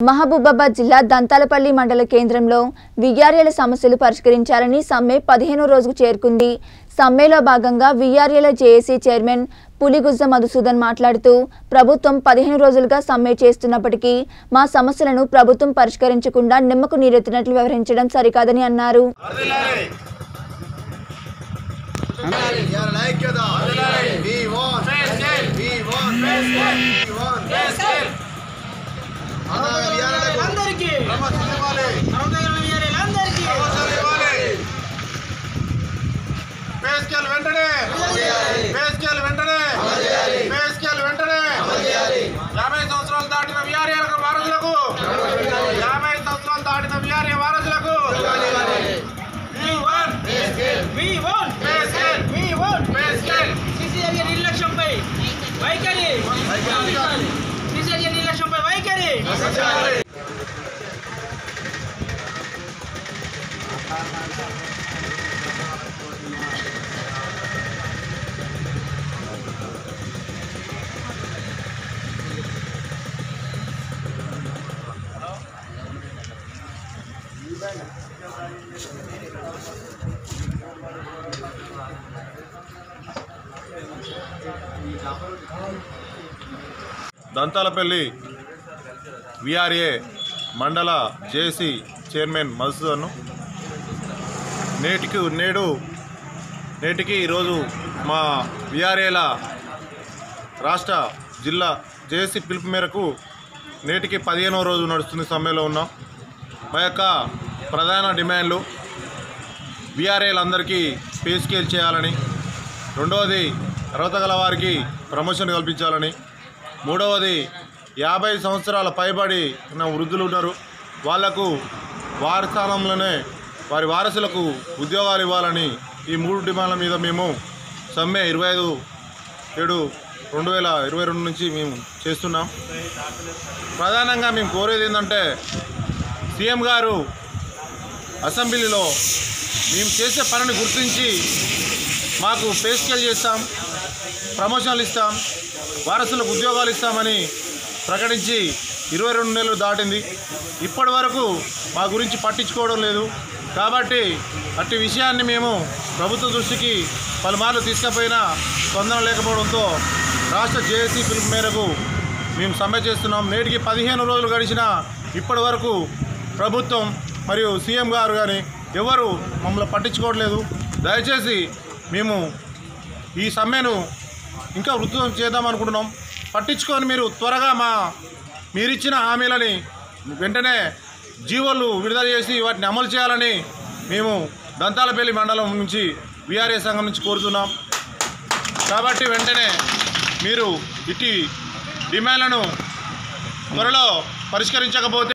మహబూబాబాద్ జిల్లా దంతాలపల్లి మండల కేంద్రంలో విఆర్ఏల సమస్యలు పరిష్కరించాలని సమ్మె పదిహేనో రోజుకు చేరుకుంది సమ్మెలో భాగంగా విఆర్ఏల జేఏసీ చైర్మన్ పులిగుజ్జ మధుసూదన్ మాట్లాడుతూ ప్రభుత్వం పదిహేను రోజులుగా సమ్మె చేస్తున్నప్పటికీ మా సమస్యలను ప్రభుత్వం పరిష్కరించకుండా నిమ్మకు నీరెత్తినట్లు వ్యవహరించడం సరికాదని అన్నారు ఇవాళ ఐక్యత We want. We want. We want. అన్నా విఆర్ఎలకు అందరికీ ప్రమోషన్ ఇవ్వాలి. అరవై అందరికీ ప్రమోషన్ ఇవ్వాలి. పే స్కేల్ వెంటనే పే స్కేల్ వెంటనే పే స్కేల్ వెంటనే యాభై సంవత్సరాలు దాటిన విఆర్ఏలకు వారసులకు యాభై సంవత్సరాలు దాటిన విఆర్ఏ వారసులకు We want. We want. Pay scale We want. Pay scale CCL నిర్లక్ష్యంపై వైఖరి సిసిఎల్ నిర్లక్ష్యంపై వైఖరి దంతాలపల్లి విఆర్ఏ మండల జేసీ చైర్మన్ మధుసూదన్ను నేటికి నేడు నేటికి ఈరోజు మా విఆర్ఏల రాష్ట్ర జిల్లా జేసీ పిలుపు మేరకు నేటికి పదిహేనవ రోజు నడుస్తుంది సమ్మెలో ఉన్నాం మా యొక్క ప్రధాన డిమాండ్లు విఆర్ఏలందరికీ పే స్కేల్ చేయాలని రెండవది అర్హత గల వారికి ప్రమోషన్ కల్పించాలని మూడవది యాభై సంవత్సరాల పైబడి ఉన్న వృద్ధులు ఉన్నారు వాళ్లకు వారి స్థానంలోనే వారి వారసులకు ఉద్యోగాలు ఇవ్వాలని ఈ మూడు డిమాండ్ల మీద మేము సమ్మె ఇరవై ఐదు ఏడు రెండు వేల ఇరవై రెండు నుంచి మేము చేస్తున్నాం ప్రధానంగా మేము కోరేది ఏంటంటే సీఎం గారు అసెంబ్లీలో మేము చేసే పనిని గుర్తించి మాకు పే స్కేల్ చేస్తాం ప్రమోషన్లు ఇస్తాం వారసులకు ఉద్యోగాలు ఇస్తామని ప్రకటించి ఇరవై రెండు నెలలు దాటింది ఇప్పటి వరకు మా గురించి పట్టించుకోవడం లేదు కాబట్టి అట్టి విషయాన్ని మేము ప్రభుత్వ దృష్టికి పలుమార్లు తీసుకుపోయినా స్పందన లేకపోవడంతో రాష్ట్ర జేఏసీ పిలుపు మేరకు మేము సమ్మె చేస్తున్నాం నేటికి పదిహేను రోజులు గడిచినా ఇప్పటి వరకు ప్రభుత్వం మరియు సీఎం గారు కానీ ఎవరు మమ్మల్ని పట్టించుకోవట్లేదు దయచేసి మేము ఈ సమ్మెను ఇంకా వృద్ధం చేద్దాం అనుకుంటున్నాం పట్టించుకొని మీరు త్వరగా మా మీరిచ్చిన హామీలని వెంటనే జీవోలు విడుదల చేసి వాటిని అమలు చేయాలని మేము దంతాలపల్లి మండలం నుంచి విఆర్ఏ సంఘం నుంచి కోరుతున్నాం కాబట్టి వెంటనే మీరు ఇట్టి డిమాండ్లను త్వరలో పరిష్కరించకపోతే